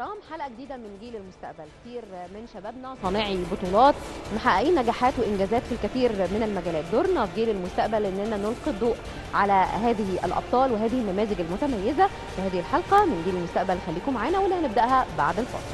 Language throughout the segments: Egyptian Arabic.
الكرام حلقه جديده من جيل المستقبل كتير من شبابنا صانعي بطولات محققين نجاحات وانجازات في الكثير من المجالات دورنا في جيل المستقبل اننا نلقي الضوء على هذه الابطال وهذه النماذج المتميزه في هذه الحلقه من جيل المستقبل خليكم معانا واللي هنبداها بعد الفاصل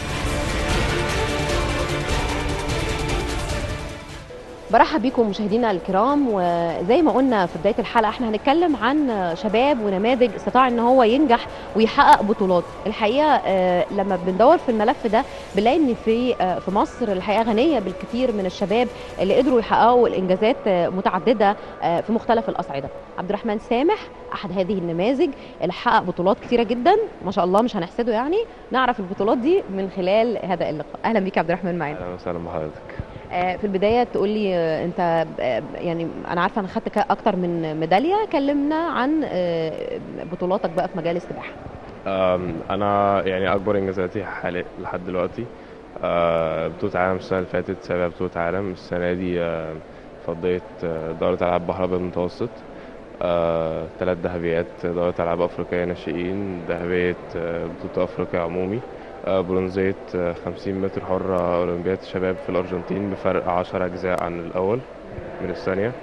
برحب بكم مشاهدينا الكرام وزي ما قلنا في بدايه الحلقه احنا هنتكلم عن شباب ونماذج استطاع ان هو ينجح ويحقق بطولات الحقيقه لما بندور في الملف ده بنلاقي ان في في مصر الحقيقه غنيه بالكثير من الشباب اللي قدروا يحققوا الانجازات متعدده في مختلف الاصعده عبد الرحمن سامح احد هذه النماذج اللي حقق بطولات كثيره جدا ما شاء الله مش هنحسده يعني نعرف البطولات دي من خلال هذا اللقاء اهلا بيك يا عبد الرحمن معانا اهلا وسهلا بحضرتك في البدايه تقول لي انت يعني انا عارفه انا خدت اكتر من ميداليه كلمنا عن بطولاتك بقى في مجال السباحه انا يعني اكبر انجازاتي حاليا لحد دلوقتي بطوله عالم السنه اللي فاتت سابع بطوله عالم السنه دي فضيت دوره العاب بحر الابيض المتوسط ثلاث ذهبيات دوره العاب افريقيه ناشئين ذهبيه بطوله افريقيا عمومي برونزية 50 متر حرة أولمبياد الشباب في الأرجنتين بفرق 10 أجزاء عن الأول من الثانية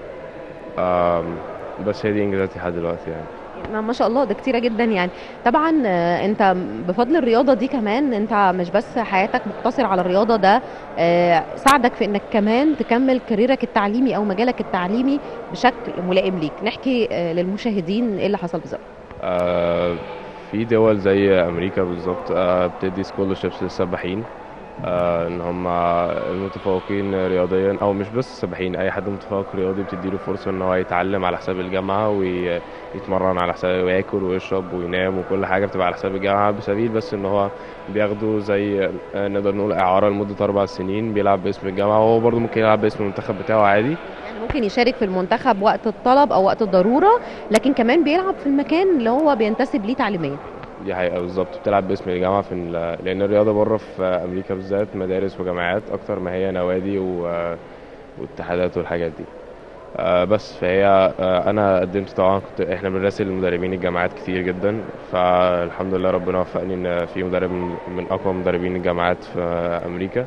بس هي دي إنجازاتي لحد دلوقتي يعني ما شاء الله ده كتيرة جدا يعني طبعا انت بفضل الرياضة دي كمان انت مش بس حياتك مقتصر على الرياضة ده ساعدك في انك كمان تكمل كاريرك التعليمي او مجالك التعليمي بشكل ملائم ليك نحكي للمشاهدين ايه اللي حصل بالظبط أه في دول زي امريكا بالظبط بتدي سكولرشيبس للسباحين ان هم المتفوقين رياضيا او مش بس السباحين اي حد متفوق رياضي بتديله فرصه ان هو يتعلم على حساب الجامعه ويتمرن على حساب وياكل ويشرب وينام وكل حاجه بتبقى على حساب الجامعه بسبيل بس ان هو بياخده زي نقدر نقول اعاره لمده اربع سنين بيلعب باسم الجامعه وهو برضه ممكن يلعب باسم المنتخب بتاعه عادي ممكن يشارك في المنتخب وقت الطلب او وقت الضروره لكن كمان بيلعب في المكان اللي هو بينتسب ليه تعليميا دي حقيقه بالظبط بتلعب باسم الجامعه في لان الرياضه بره في امريكا بالذات مدارس وجامعات اكتر ما هي نوادي و... واتحادات والحاجات دي آه بس فهي آه انا قدمت طبعا كنت احنا بنراسل مدربين الجامعات كتير جدا فالحمد لله ربنا وفقني ان في مدرب من اقوى مدربين الجامعات في امريكا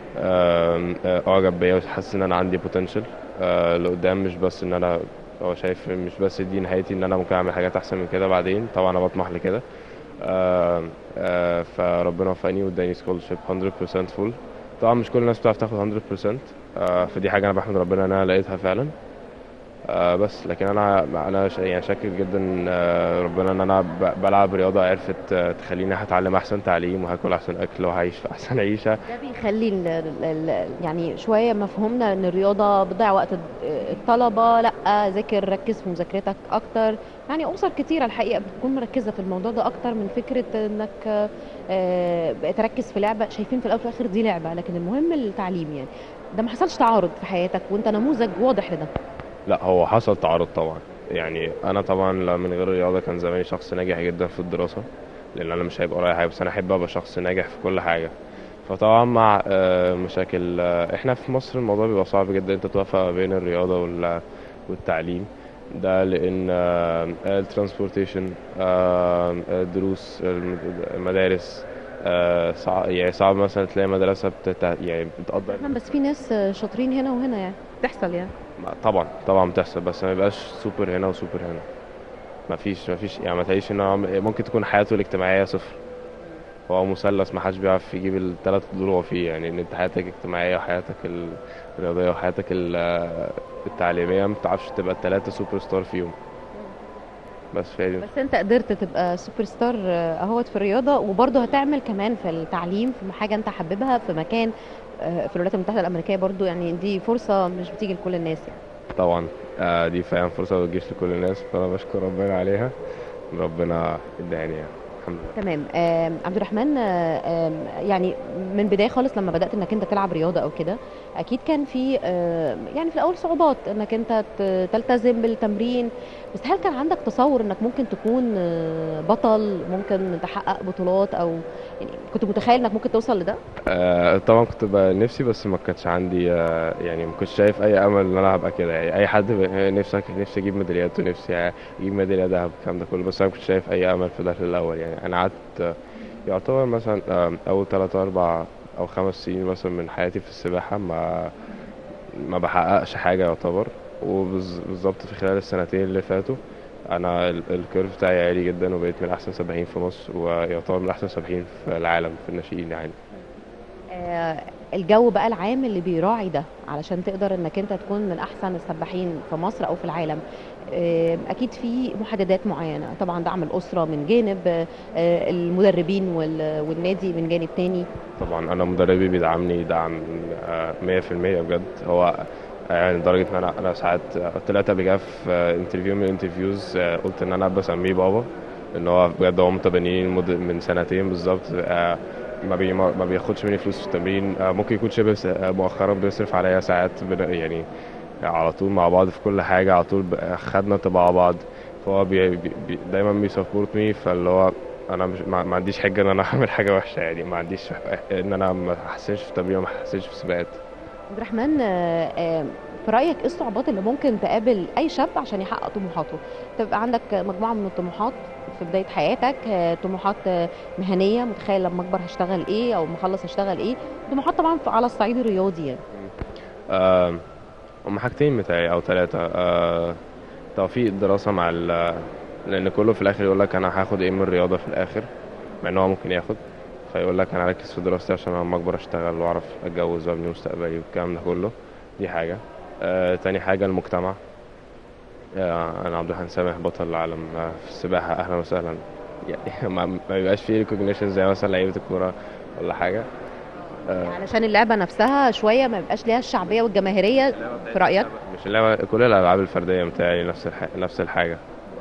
اعجب بيا وحاسس ان انا عندي بوتنشال آه لقدام مش بس ان انا هو شايف مش بس دي نهايتي ان انا ممكن اعمل حاجات احسن من كده بعدين طبعا انا بطمح لكده آه آه فربنا وفقني واداني سكولرشيب 100% فول طبعا مش كل الناس بتعرف تاخد 100% آه فدي حاجه انا بحمد ربنا ان انا لقيتها فعلا آه بس لكن انا انا يعني شاكر جدا آه ربنا ان انا بلعب رياضه عرفت آه تخليني هتعلم احسن تعليم وهاكل احسن اكل وهعيش في احسن عيشه ده بيخلي ال ال يعني شويه مفهومنا ان الرياضه بتضيع وقت الطلبه لا ذاكر ركز في مذاكرتك اكتر يعني اسر كتيره الحقيقه بتكون مركزه في الموضوع ده اكتر من فكره انك تركز في لعبه شايفين في الاول وفي الاخر دي لعبه لكن المهم التعليم يعني ده ما حصلش تعارض في حياتك وانت نموذج واضح لده لا هو حصل تعارض طبعا يعني انا طبعا من غير الرياضه كان زماني شخص ناجح جدا في الدراسه لان انا مش هيبقى ورايا حاجه بس انا احب ابقى شخص ناجح في كل حاجه فطبعا مع مشاكل احنا في مصر الموضوع بيبقى صعب جدا انت توفق بين الرياضه والتعليم ده لان الترانسبورتيشن الدروس المدارس صعب يعني صعب مثلا تلاقي مدرسه بتت... يعني بتقدر بس في ناس شاطرين هنا وهنا يعني بتحصل يعني طبعا طبعا بتحصل بس ما يبقاش سوبر هنا وسوبر هنا ما فيش ما فيش يعني ما تعيش ان ممكن تكون حياته الاجتماعيه صفر هو مثلث ما حدش بيعرف يجيب الثلاث دور فيه يعني ان انت حياتك الاجتماعيه وحياتك الرياضيه وحياتك التعليميه ما بتعرفش تبقى الثلاثه سوبر ستار فيهم بس فعلا بس انت قدرت تبقى سوبر ستار اهوت في الرياضه وبرضه هتعمل كمان في التعليم في حاجه انت حاببها في مكان في الولايات المتحده الامريكيه برضه يعني دي فرصه مش بتيجي لكل الناس يعني طبعا آه دي فعلا فرصه ما بتجيش لكل الناس فانا بشكر ربنا عليها ربنا اداني يعني الحمد لله تمام آه عبد الرحمن آه يعني من بدايه خالص لما بدات انك انت تلعب رياضه او كده اكيد كان في آه يعني في الاول صعوبات انك انت تلتزم بالتمرين بس هل كان عندك تصور انك ممكن تكون بطل ممكن تحقق بطولات او يعني كنت متخيل انك ممكن توصل لده؟ آه طبعا كنت نفسي بس ما كانش عندي آه يعني ما كنتش شايف اي امل ان انا هبقى كده يعني اي حد نفسك نفسي اجيب ميداليات ونفسي اجيب ميداليه ذهب الكلام ده كله بس انا ما كنتش شايف اي امل في ده في الاول يعني انا قعدت يعتبر مثلا آم، اول تلات اربع او خمس سنين مثلا من حياتي في السباحة ما ما بحققش حاجة يعتبر وبالظبط في خلال السنتين اللي فاتوا انا ال- الكيرف بتاعي عالي جدا وبقيت من احسن سباحين في مصر ويعتبر من احسن سباحين في العالم في الناشئين يعني آه، الجو بقى العام اللي بيراعي ده علشان تقدر انك انت تكون من احسن السباحين في مصر او في العالم آه، اكيد في محددات معينه طبعا دعم الاسره من جانب آه، المدربين وال- والنادي من جانب تاني طبعا انا مدربي بيدعمني دعم آه، 100% بجد هو يعني لدرجة ان انا انا ساعات آه، طلعت قبل كده في انترفيو من الانترفيوز قلت ان انا بسميه بابا ان هو بجد هو متبنيين مد- من سنتين بالظبط آه، ما بي ما بياخدش مني فلوس في التمرين آه، ممكن يكون شبه س- آه، مؤخرا بيصرف عليا ساعات بن- يعني على طول مع بعض في كل حاجة على طول ب- خدنا تبع بعض فهو بي بي بي دايما بيسبورت مي فاللي هو انا مش ما, ما عنديش حجه ان انا اعمل حاجه وحشه يعني ما عنديش ان انا ما احسنش في التمرين وما احسنش في السباقات عبد الرحمن آه، آه، في رايك ايه الصعوبات اللي ممكن تقابل اي شاب عشان يحقق طموحاته تبقى عندك مجموعه من الطموحات في بدايه حياتك آه، طموحات آه، مهنيه متخيل لما اكبر هشتغل ايه او لما اخلص هشتغل ايه طموحات طبعا في- على الصعيد الرياضي يعني آه، هم حاجتين متهيألي او ثلاثه آه، توفيق الدراسه مع ال لان كله في الاخر يقول لك انا هاخد ايه من الرياضه في الاخر مع ان هو ممكن ياخد فيقول لك انا اركز في دراستي عشان لما اكبر اشتغل واعرف اتجوز وابني مستقبلي والكلام ده كله دي حاجه آه، تاني حاجه المجتمع آه، انا عبد الرحمن سامح بطل العالم آه، في السباحه اهلا وسهلا يعني ما ما بيبقاش فيه ريكوجنيشن زي مثلا لعيبه الكوره ولا حاجه آه، علشان اللعبه نفسها شويه ما يبقاش ليها الشعبيه والجماهيريه في رايك مش اللعبة كل الألعاب الفردية متهيألي نفس الح... نفس الحاجة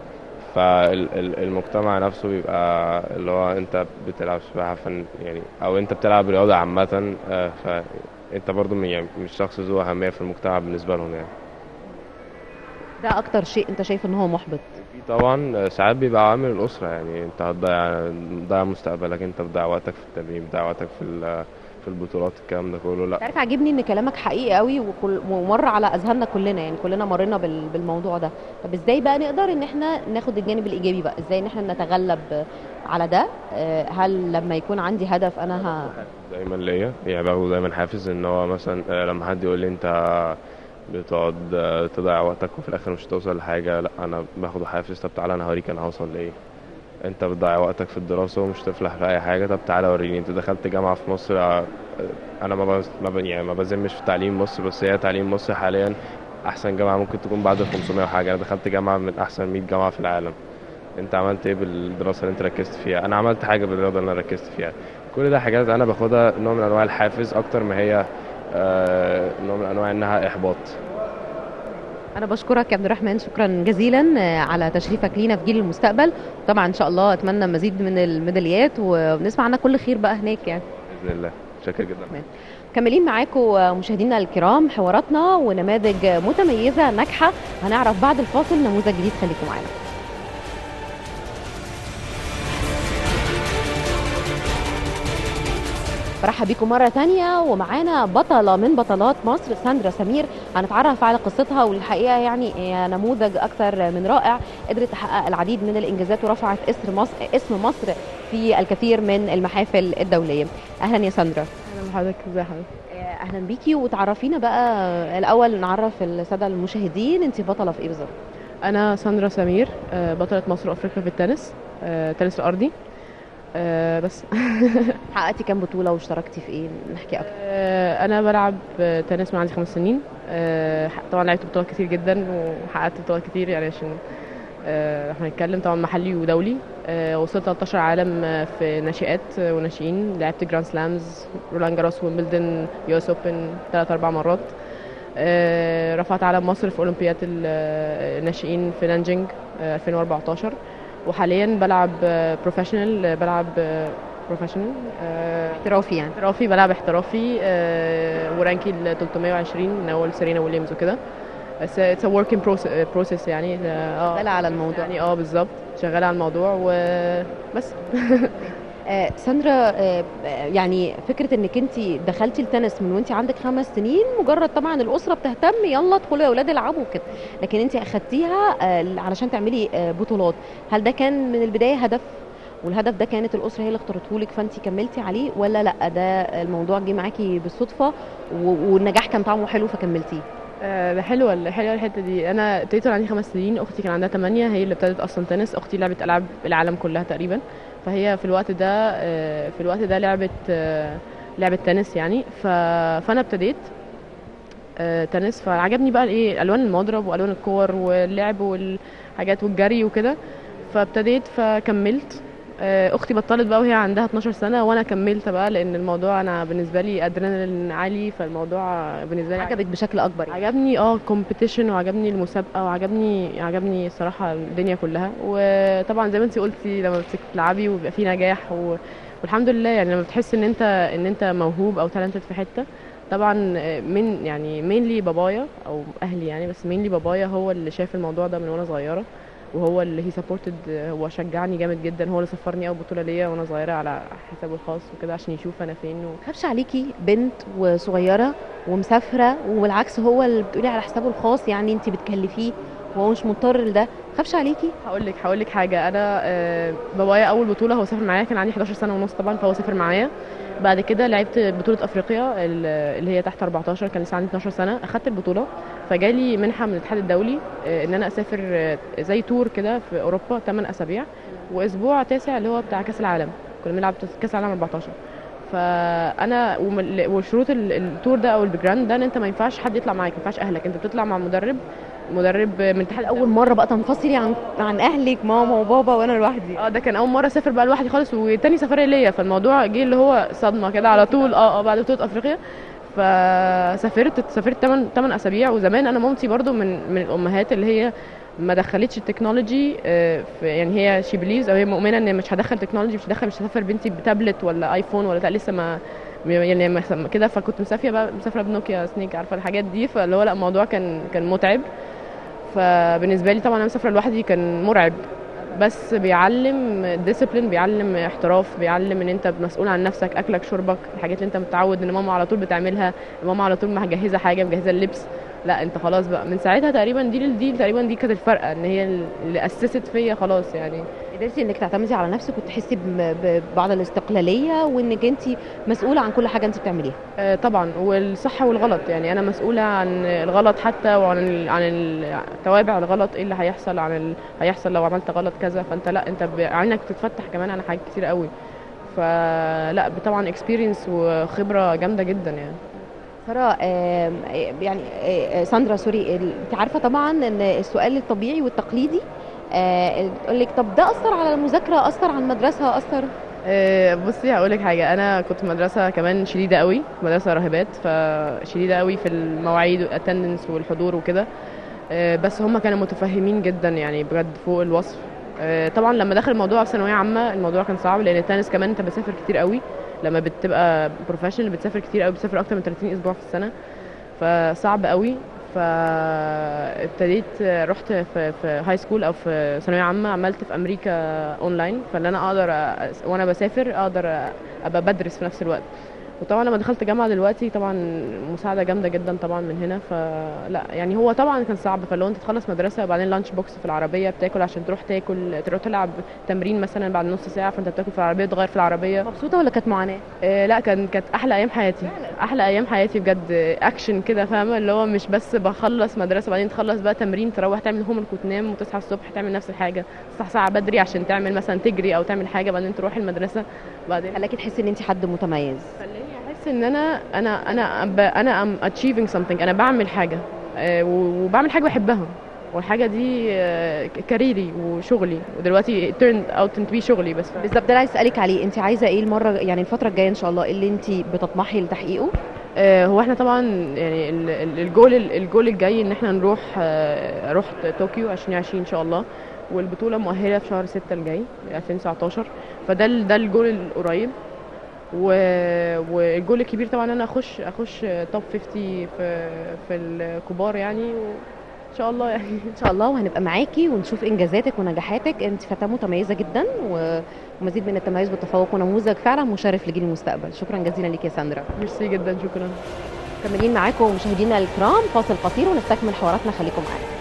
فالمجتمع نفسه بيبقى اللي هو أنت بتلعب سباحة فن يعني أو أنت بتلعب رياضة عامة آه، فأنت برضو من- يعني مش شخص ذو أهمية في المجتمع بالنسبة لهم يعني ده اكتر شيء انت شايف ان هو محبط في طبعا آه، ساعات بيبقى عامل الأسرة يعني أنت هتضيع بتضيع مستقبلك أنت بتضيع وقتك في التمرين بتضيع وقتك في ال- في البطولات الكلام ده كله لا تعرف عاجبني ان كلامك حقيقي قوي وكل ومر على اذهاننا كلنا يعني كلنا مرينا بال- بالموضوع ده طب ازاي بقى نقدر ان احنا ناخد الجانب الايجابي بقى ازاي ان احنا نتغلب على ده آه، هل لما يكون عندي هدف انا ه... دايما ليا يعني باخده دايما حافز ان هو مثلا آه، لما حد يقول لي انت بتقعد آه، تضيع وقتك وفي الاخر مش هتوصل لحاجه لا انا باخده حافز طب تعالى انا هوريك انا هوصل لايه انت بتضيع وقتك في الدراسه ومش تفلح في اي حاجه طب تعالى وريني انت دخلت جامعه في مصر آه، انا ما بز... ما ب... يعني ما بذمش في تعليم مصر بس هي تعليم مصر حاليا احسن جامعه ممكن تكون بعد ال 500 وحاجه انا دخلت جامعه من احسن 100 جامعه في العالم انت عملت ايه بالدراسه اللي انت ركزت فيها انا عملت حاجه بالرياضه اللي انا ركزت فيها كل ده حاجات انا باخدها نوع من انواع الحافز اكتر ما هي آه، نوع من انواع انها احباط انا بشكرك يا عبد الرحمن شكرا جزيلا آه، على تشريفك لينا في جيل المستقبل طبعا ان شاء الله اتمنى مزيد من الميداليات ونسمع عنك كل خير بقى هناك يعني باذن الله شاكر جدا مكملين معاكم مشاهدينا الكرام حواراتنا ونماذج متميزه ناجحه هنعرف بعد الفاصل نموذج جديد خليكم معانا برحب بيكم مرة تانية ومعانا بطلة من بطلات مصر ساندرا سمير هنتعرف على قصتها والحقيقة يعني هي نموذج أكثر من رائع قدرت تحقق العديد من الإنجازات ورفعت اسم مصر اسم مصر في الكثير من المحافل الدولية أهلا يا ساندرا اهلا بحضرتك ازي حضرتك اهلا بيكي وتعرفينا بقى الاول نعرف الساده المشاهدين انت بطله في ايه بالظبط انا ساندرا سمير آه، بطلة مصر وافريقيا في التنس آه، التنس الارضي آه، بس حققتي كام بطوله واشتركتي في ايه نحكي اكتر آه، انا بلعب آه، تنس من عندي خمس سنين آه، طبعا لعبت بطولات كتير جدا وحققت بطولات كتير يعني عشان آه، احنا هنتكلم طبعا محلي ودولي آه، وصلت 13 عالم آه، في ناشئات آه، وناشئين لعبت جراند سلامز رولان جاروس ويمبلدون يو اس اوبن ثلاث اربع مرات آه، رفعت علم مصر في اولمبياد ال- آه، الناشئين في نانجينج آه، 2014 وحاليا بلعب بروفيشنال بلعب بروفيشنال احترافي يعني احترافي بلعب احترافي آه، ورانكي ال 320 من اول سيرينا ويليامز وكده بس اتس ورك ان بروسيس يعني اه شغاله على الموضوع يعني اه بالظبط شغاله على الموضوع وبس آه ساندرا آه يعني فكره انك انت دخلتي التنس من وانت عندك خمس سنين مجرد طبعا الاسره بتهتم يلا ادخلوا يا اولاد العبوا كده لكن انت اخدتيها آه علشان تعملي آه بطولات هل ده كان من البدايه هدف والهدف ده كانت الاسره هي اللي اختارته لك فانت كملتي عليه ولا لا ده الموضوع جه معاكي بالصدفه و- والنجاح كان طعمه حلو فكملتيه آه، ده حلوه ال- حلوه الحته دي انا ابتديت وانا عندي خمس سنين اختي كان عندها ثمانية هي اللي ابتدت اصلا تنس اختي لعبت العاب العالم كلها تقريبا فهي في الوقت ده آه، في الوقت ده لعبت آه، لعبت تنس يعني ف... فانا ابتديت آه، تنس فعجبني بقى ايه الوان المضرب والوان الكور واللعب والحاجات والجري وكده فابتديت فكملت آه، اختي بطلت بقى وهي عندها 12 سنه وانا كملت بقى لان الموضوع انا بالنسبه لي ادرينالين عالي فالموضوع بالنسبه لي عجبك بشكل اكبر يعني. عجبني اه كومبيتيشن وعجبني المسابقه وعجبني عجبني الصراحه الدنيا كلها وطبعا زي ما انت قلتي لما بتلعبي ويبقى في نجاح و... والحمد لله يعني لما بتحس ان انت ان انت موهوب او تالنتد في حته طبعا من يعني مينلي بابايا او اهلي يعني بس مينلي بابايا هو اللي شاف الموضوع ده من وانا صغيره وهو اللي هي سبورتد هو شجعني جامد جدا هو اللي سفرني اول بطوله ليا وانا صغيره على حسابه الخاص وكده عشان يشوف انا فين و... خافش عليكي بنت وصغيره ومسافره وبالعكس هو اللي بتقولي على حسابه الخاص يعني انت بتكلفيه وهو مش مضطر لده خافش عليكي هقول لك هقول لك حاجه انا آه، بابايا اول بطوله هو سافر معايا كان عندي 11 سنه ونص طبعا فهو سافر معايا بعد كده لعبت بطوله افريقيا ال- اللي هي تحت 14 كان لسه عندي 12 سنه اخدت البطوله فجالي منحه من الاتحاد الدولي آه، ان انا اسافر آه، زي تور كده في اوروبا 8 اسابيع واسبوع تاسع اللي هو بتاع كاس العالم كنا بنلعب كاس العالم 14 فانا ومن- وشروط ال- التور ده او البجراند ده ان انت ما ينفعش حد يطلع معاك ما ينفعش اهلك انت بتطلع مع مدرب مدرب من الاتحاد اول مره بقى تنفصلي عن عن اهلك ماما وبابا وانا لوحدي اه ده كان اول مره اسافر بقى لوحدي خالص وتاني سفريه ليا فالموضوع جه اللي هو صدمه كده على طول اه اه بعد بطوله افريقيا فسافرت سافرت 8 8 اسابيع وزمان انا مامتي برضو من من الامهات اللي هي ما دخلتش التكنولوجي آه، في يعني هي شي بليز او هي مؤمنه ان مش هدخل تكنولوجي مش هدخل مش هسافر بنتي بتابلت ولا ايفون ولا بتاع لسه ما يعني ما- كده فكنت مسافره بقى مسافره بنوكيا سنيك عارفه الحاجات دي فاللي هو لا الموضوع كان كان متعب فبالنسبه لي طبعا انا مسافره لوحدي كان مرعب بس بيعلم ديسيبلين بيعلم احتراف بيعلم ان انت مسؤول عن نفسك اكلك شربك الحاجات اللي انت متعود ان ماما على طول بتعملها ماما على طول مجهزه حاجه مجهزه اللبس لا انت خلاص بقى من ساعتها تقريبا دي للدي تقريبا دي كانت الفرقه ان هي اللي اسست فيا خلاص يعني قدرتي انك تعتمدي على نفسك وتحسي بم- ببعض الاستقلاليه وانك انت مسؤوله عن كل حاجه انت بتعمليها آه، طبعا والصح والغلط يعني انا مسؤوله عن الغلط حتى وعن ال... عن ال- توابع الغلط ايه اللي هيحصل عن ال... هيحصل لو عملت غلط كذا فانت لا انت ب... عينك بتتفتح كمان على حاجات كتير قوي فلا طبعا اكسبيرينس وخبره جامده جدا يعني ساره آم، يعني آه، ساندرا سوري ال- انت عارفه طبعا ان السؤال الطبيعي والتقليدي تقول لك طب ده اثر على المذاكره اثر على المدرسه اثر آه، بصي هقول لك حاجه انا كنت في مدرسه كمان شديده قوي مدرسه راهبات فشديده قوي في المواعيد والاتندنس والحضور وكده آه، بس هم كانوا متفهمين جدا يعني بجد فوق الوصف آه، طبعا لما دخل الموضوع في ثانويه عامه الموضوع كان صعب لان التنس كمان انت بتسافر كتير قوي لما بتبقى بروفيشنال بتسافر كتير قوي بتسافر اكتر من 30 اسبوع في السنه فصعب قوي فابتديت رحت في في هاي سكول او في ثانويه عامه عملت في امريكا اونلاين فاللي انا اقدر أ- وانا بسافر اقدر ابقى بدرس في نفس الوقت وطبعا لما دخلت جامعه دلوقتي طبعا مساعده جامده جدا طبعا من هنا فلا يعني هو طبعا كان صعب فلو انت تخلص مدرسه وبعدين لانش بوكس في العربيه بتاكل عشان تروح تاكل تروح تلعب تمرين مثلا بعد نص ساعه فانت بتاكل في العربيه تغير في العربيه مبسوطه ولا كانت معاناه آه لا كان كانت احلى ايام حياتي احلى ايام حياتي بجد اكشن كده فاهمه اللي هو مش بس بخلص مدرسه بعدين تخلص بقى تمرين تروح تعمل هومك وتنام وتصحى الصبح تعمل نفس الحاجه تصحى ساعه بدري عشان تعمل مثلا تجري او تعمل حاجه بعدين تروح المدرسه بعدين خلاكي تحسي ان انت حد متميز خلاني احس ان انا انا انا ب- انا ام achieving something انا بعمل حاجه آه، و- وبعمل حاجه بحبها والحاجه دي آه، ك- كاريري وشغلي ودلوقتي turned out to be شغلي بس بالظبط ده اللي عايز اسالك عليه انت عايزه ايه المره يعني الفتره الجايه ان شاء الله إيه اللي انت بتطمحي لتحقيقه آه، هو احنا طبعا يعني ال- ال- الجول الجول الجاي ان احنا نروح آه، اروح طوكيو 2020 ان شاء الله والبطوله مؤهله في شهر 6 الجاي 2019 فده ال- ده الجول القريب و- والجول الكبير طبعا انا اخش اخش توب 50 في في الكبار يعني وان شاء الله يعني ان شاء الله وهنبقى معاكي ونشوف انجازاتك ونجاحاتك انت فتاه متميزه جدا و- ومزيد من التميز والتفوق ونموذج فعلا مشرف لجيل المستقبل شكرا جزيلا ليك يا ساندرا ميرسي جدا شكرا مكملين معاكم مشاهدينا الكرام فاصل قصير ونستكمل حواراتنا خليكم معانا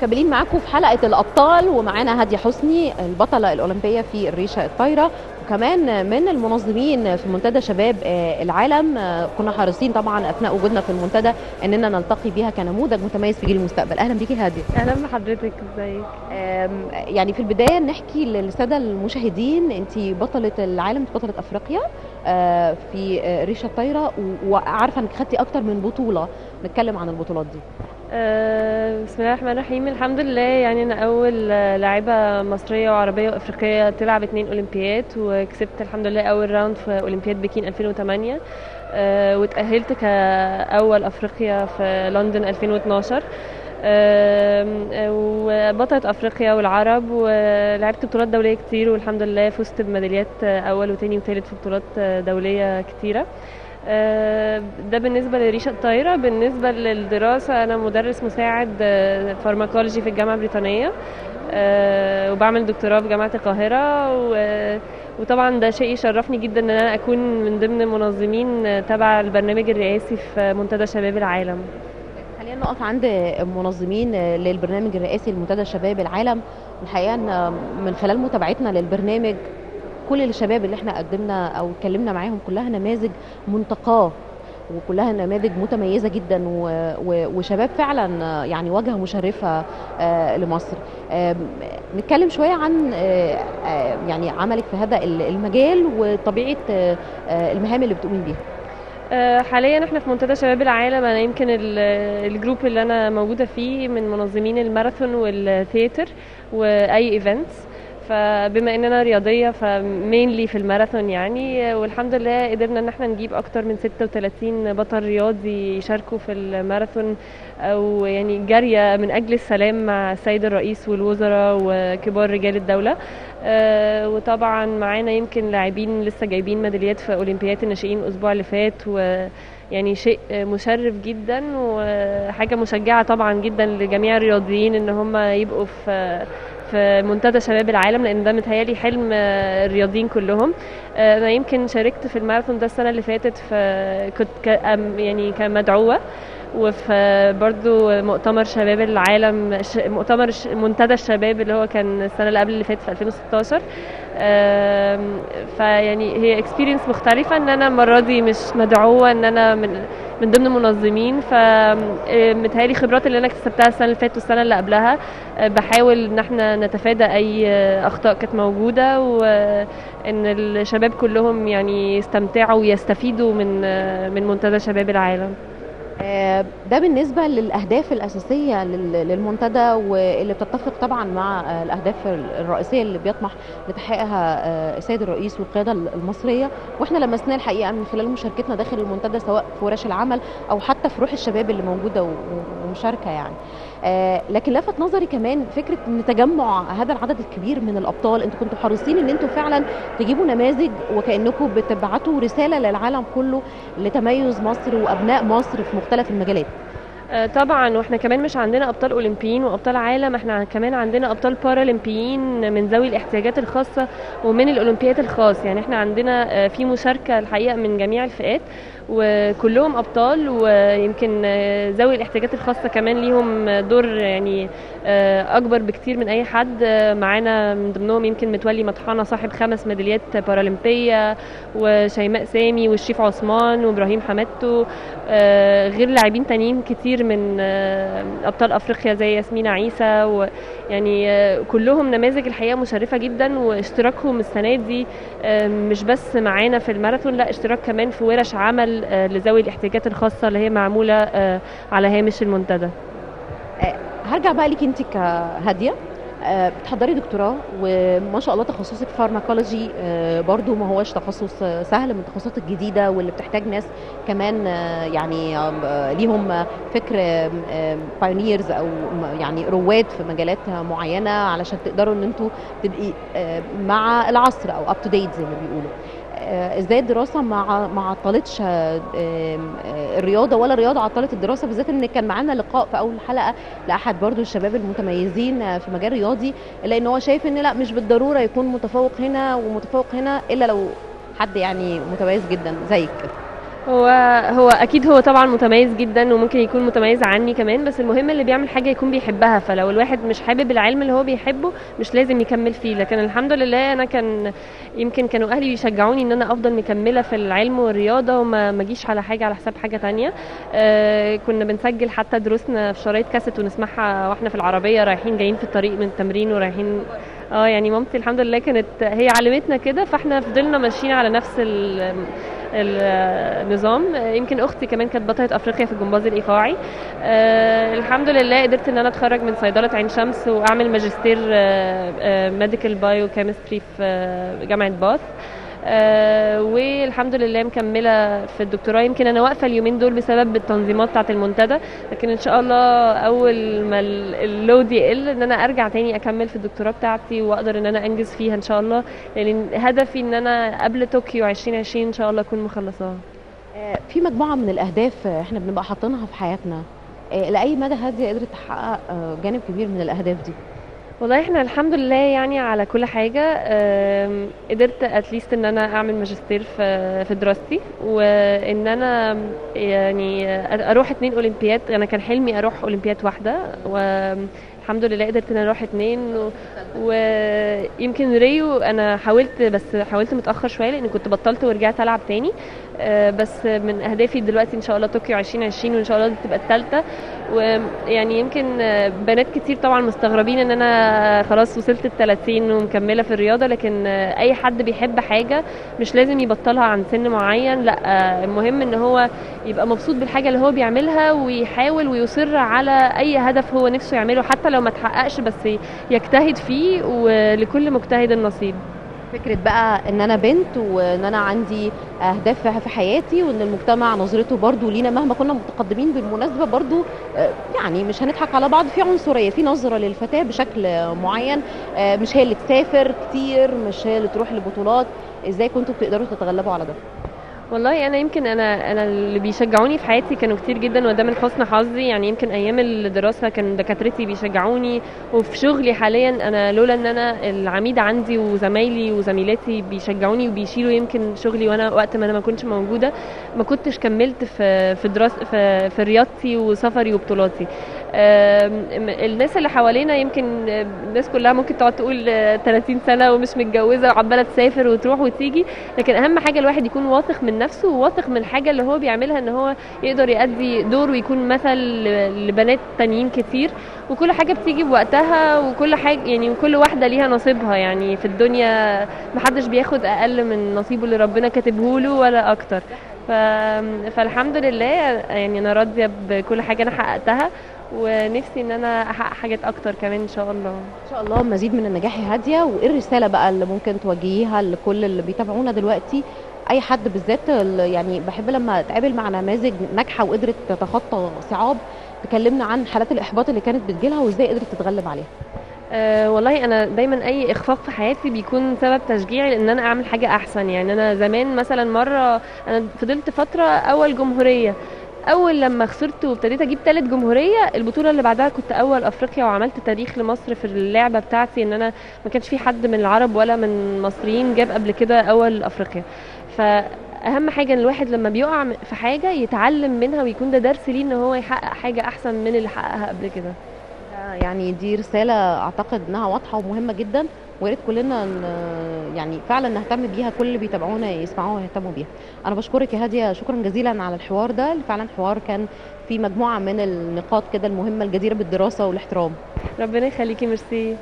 مكملين معاكم في حلقه الابطال ومعانا هاديه حسني البطله الاولمبيه في الريشه الطايره وكمان من المنظمين في منتدى شباب آه، العالم آه، كنا حريصين طبعا اثناء وجودنا في المنتدى اننا نلتقي بها كنموذج متميز في جيل المستقبل اهلا بيكي هاديه اهلا بحضرتك ازيك آم، يعني في البدايه نحكي للساده المشاهدين انت بطله العالم أنت بطله افريقيا آه، في آه، ريشه الطايره و- وعارفه انك خدتي اكتر من بطوله نتكلم عن البطولات دي أه بسم الله الرحمن الرحيم الحمد لله يعني انا اول آه، لاعبه مصريه وعربيه وافريقيه تلعب اتنين اولمبياد وكسبت الحمد لله اول راوند في اولمبياد بكين 2008 أه واتاهلت كاول افريقيا في لندن 2012 آم، آه، وبطلة افريقيا والعرب ولعبت بطولات دوليه كتير والحمد لله فزت بميداليات آه، اول وتاني وتالت في بطولات آه، دوليه كتيره آه، ده بالنسبه لريشه الطايره بالنسبه للدراسه انا مدرس مساعد آه، فارماكولوجي في الجامعه البريطانيه آه، وبعمل دكتوراه في جامعه القاهره و- وطبعا ده شيء يشرفني جدا ان انا اكون من ضمن المنظمين آه، تبع البرنامج الرئاسي في منتدى شباب العالم خلينا نقف عند منظمين للبرنامج الرئاسي لمنتدى شباب العالم الحقيقه ان من خلال متابعتنا للبرنامج كل الشباب اللي احنا قدمنا او اتكلمنا معاهم كلها نماذج منتقاه وكلها نماذج متميزه جدا و- و- وشباب فعلا يعني واجهه مشرفه آه، لمصر آم، نتكلم شويه عن آه، آه، يعني عملك في هذا المجال وطبيعه آه، آه، المهام اللي بتقومي بيها آه، حاليا احنا في منتدى شباب العالم انا يمكن ال- الجروب اللي انا موجوده فيه من منظمين الماراثون والثياتر واي ايفنتس فبما ان انا رياضيه فمينلي في الماراثون يعني والحمد لله قدرنا ان احنا نجيب اكتر من 36 بطل رياضي يشاركوا في الماراثون او يعني جاريه من اجل السلام مع السيد الرئيس والوزراء وكبار رجال الدوله آه، وطبعا معانا يمكن لاعبين لسه جايبين ميداليات في اولمبياد الناشئين الاسبوع اللي فات ويعني شيء مشرف جدا وحاجه مشجعه طبعا جدا لجميع الرياضيين ان هم يبقوا في في منتدى شباب العالم لان ده متهيألي حلم آه، الرياضيين كلهم آه، انا يمكن شاركت في الماراثون ده السنه اللي فاتت في كنت ك- أم- يعني كمدعوه وفي برضو مؤتمر شباب العالم ش- مؤتمر ش- منتدى الشباب اللي هو كان السنه اللي قبل اللي فاتت في 2016 آم، فيعني هي اكسبيرينس مختلفه ان انا المره دي مش مدعوه ان انا من من ضمن منظمين فمتهيألي خبرات اللي انا اكتسبتها السنه اللي فاتت والسنه اللي قبلها آه، بحاول ان احنا نتفادى اي آه، اخطاء كانت موجوده وان الشباب كلهم يعني يستمتعوا ويستفيدوا من آه، من منتدى شباب العالم آه، ده بالنسبة للأهداف الأساسية لل- للمنتدى واللي بتتفق طبعا مع آه، الأهداف الرئيسية اللي بيطمح لتحقيقها آه، السيد الرئيس والقيادة المصرية واحنا لمسناه الحقيقة من خلال مشاركتنا داخل المنتدى سواء في ورش العمل أو حتى في روح الشباب اللي موجودة و- و- ومشاركة يعني آه، لكن لفت نظري كمان فكرة ان تجمع هذا العدد الكبير من الأبطال انتوا كنتوا حريصين ان انتوا فعلا تجيبوا نماذج وكأنكم بتبعتوا رسالة للعالم كله لتميز مصر وأبناء مصر في مختلف المجالات آه، طبعا واحنا كمان مش عندنا ابطال اولمبيين وابطال عالم احنا كمان عندنا ابطال بارالمبيين من ذوي الاحتياجات الخاصه ومن الاولمبياد الخاص يعني احنا عندنا آه، في مشاركه الحقيقه من جميع الفئات وكلهم ابطال ويمكن آه، ذوي الاحتياجات الخاصه كمان ليهم دور يعني آه، اكبر بكتير من اي حد آه، معانا من ضمنهم يمكن متولي مطحنه صاحب خمس ميداليات بارالمبيه وشيماء سامي والشريف عثمان وابراهيم حمادتو آه، غير لاعبين تانيين كتير من آه، ابطال افريقيا زي ياسمين عيسى ويعني آه، كلهم نماذج الحقيقه مشرفه جدا واشتراكهم السنه دي آه، مش بس معانا في الماراثون لا اشتراك كمان في ورش عمل آه، لذوي الاحتياجات الخاصه اللي هي معموله آه، على هامش المنتدى هرجع بقى ليك انت كهاديه آه، بتحضري دكتوراه وما شاء الله تخصصك فارماكولوجي آه، برضو ما هوش تخصص آه، سهل من التخصصات الجديده واللي بتحتاج ناس كمان آه، يعني آم، آه، ليهم آه، فكر بايونيرز او م- يعني رواد في مجالات آه، معينه علشان تقدروا ان انتوا تبقي آه، مع العصر او اب تو ديت زي ما بيقولوا آه، ازاي الدراسه مع ما عطلتش آه، آم، آه، الرياضه ولا الرياضه عطلت الدراسه بالذات ان كان معانا لقاء في اول حلقه لاحد برضو الشباب المتميزين آه، في مجال رياضي لان هو شايف ان لا مش بالضروره يكون متفوق هنا ومتفوق هنا الا لو حد يعني متميز جدا زيك كده هو هو اكيد هو طبعا متميز جدا وممكن يكون متميز عني كمان بس المهم اللي بيعمل حاجه يكون بيحبها فلو الواحد مش حابب العلم اللي هو بيحبه مش لازم يكمل فيه لكن الحمد لله انا كان يمكن كانوا اهلي بيشجعوني ان انا افضل مكمله في العلم والرياضه وما ما اجيش على حاجه على حساب حاجه تانية آه كنا بنسجل حتى دروسنا في شرايط كاسيت ونسمعها واحنا في العربيه رايحين جايين في الطريق من التمرين ورايحين اه يعني مامتي الحمد لله كانت هي علمتنا كده فاحنا فضلنا ماشيين على نفس ال النظام يمكن اختي كمان كانت بطله افريقيا في الجمباز الايقاعي أه الحمد لله قدرت ان انا اتخرج من صيدله عين شمس واعمل ماجستير ميديكال بايو كيمستري في آه، جامعه باث آه والحمد لله مكمله في الدكتوراه يمكن انا واقفه اليومين دول بسبب التنظيمات بتاعه المنتدى لكن ان شاء الله اول ما ال- اللود يقل ان انا ارجع تاني اكمل في الدكتوراه بتاعتي واقدر ان انا انجز فيها ان شاء الله لان هدفي ان انا قبل طوكيو 2020 ان شاء الله اكون مخلصاها آه، في مجموعه من الاهداف آه، احنا بنبقى حاطينها في حياتنا آه، لاي مدى هاديه قدرت تحقق آه، جانب كبير من الاهداف دي والله احنا الحمد لله يعني على كل حاجة آم، قدرت اتليست ان انا اعمل ماجستير في في دراستي وان انا يعني اروح اتنين اولمبياد انا كان حلمي اروح اولمبياد واحدة والحمد لله قدرت ان انا اروح اتنين و... ويمكن ريو انا حاولت بس حاولت متاخر شويه لان كنت بطلت ورجعت العب تاني آه، بس من اهدافي دلوقتي ان شاء الله طوكيو 2020 وان شاء الله دي تبقى الثالثه ويعني يمكن آه، بنات كتير طبعا مستغربين ان انا خلاص وصلت ال 30 ومكمله في الرياضه لكن آه، اي حد بيحب حاجه مش لازم يبطلها عن سن معين لا آه، المهم ان هو يبقى مبسوط بالحاجه اللي هو بيعملها ويحاول ويصر على اي هدف هو نفسه يعمله حتى لو ما تحققش بس يجتهد فيه ولكل مجتهد نصيب فكره بقى ان انا بنت وان انا عندي اهداف في حياتي وان المجتمع نظرته برضو لينا مهما كنا متقدمين بالمناسبه برضو آه، يعني مش هنضحك على بعض في عنصريه في نظره للفتاه بشكل معين آه، مش هي اللي تسافر كتير مش هي اللي تروح لبطولات ازاي كنتوا بتقدروا تتغلبوا على ده والله انا يمكن انا انا اللي بيشجعوني في حياتي كانوا كتير جدا وده من حسن حظي يعني يمكن ايام الدراسه كان دكاترتي بيشجعوني وفي شغلي حاليا انا لولا ان انا العميد عندي وزمايلي وزميلاتي بيشجعوني وبيشيلوا يمكن شغلي وانا وقت ما انا ما كنتش موجوده ما كنتش كملت في في دراسه في, في رياضتي وسفري وبطولاتي آم، الناس اللي حوالينا يمكن الناس كلها ممكن تقعد تقول آه، 30 سنه ومش متجوزه وعماله تسافر وتروح وتيجي لكن اهم حاجه الواحد يكون واثق من نفسه وواثق من الحاجه اللي هو بيعملها ان هو يقدر يأدي دور ويكون مثل ل- لبنات تانيين كتير وكل حاجه بتيجي بوقتها وكل حاجه يعني كل واحده ليها نصيبها يعني في الدنيا محدش بياخد اقل من نصيبه اللي ربنا كاتبه له ولا اكتر ف... فالحمد لله يعني انا راضيه بكل حاجه انا حققتها ونفسي ان انا احقق حاجات اكتر كمان ان شاء الله ان شاء الله مزيد من النجاح يا هاديه وايه الرساله بقى اللي ممكن توجهيها لكل اللي بيتابعونا دلوقتي اي حد بالذات ال- يعني بحب لما اتقابل مع نماذج ناجحه وقدرت تتخطى صعاب تكلمنا عن حالات الاحباط اللي كانت بتجيلها وازاي قدرت تتغلب عليها أه والله انا دايما اي اخفاق في حياتي بيكون سبب تشجيعي ان انا اعمل حاجه احسن يعني انا زمان مثلا مره انا فضلت فتره اول جمهوريه اول لما خسرت وابتديت اجيب ثالث جمهوريه البطوله اللي بعدها كنت اول افريقيا وعملت تاريخ لمصر في اللعبه بتاعتي ان انا ما كانش في حد من العرب ولا من المصريين جاب قبل كده اول افريقيا فاهم حاجه ان الواحد لما بيقع في حاجه يتعلم منها ويكون ده درس ليه ان هو يحقق حاجه احسن من اللي حققها قبل كده يعني دي رساله اعتقد انها واضحه ومهمه جدا ويا ريت كلنا ن- يعني فعلا نهتم بيها كل اللي بيتابعونا يسمعوها ويهتموا بيها انا بشكرك يا هاديه شكرا جزيلا على الحوار ده اللي فعلا حوار كان في مجموعه من النقاط كده المهمه الجديره بالدراسه والاحترام ربنا يخليكي ميرسي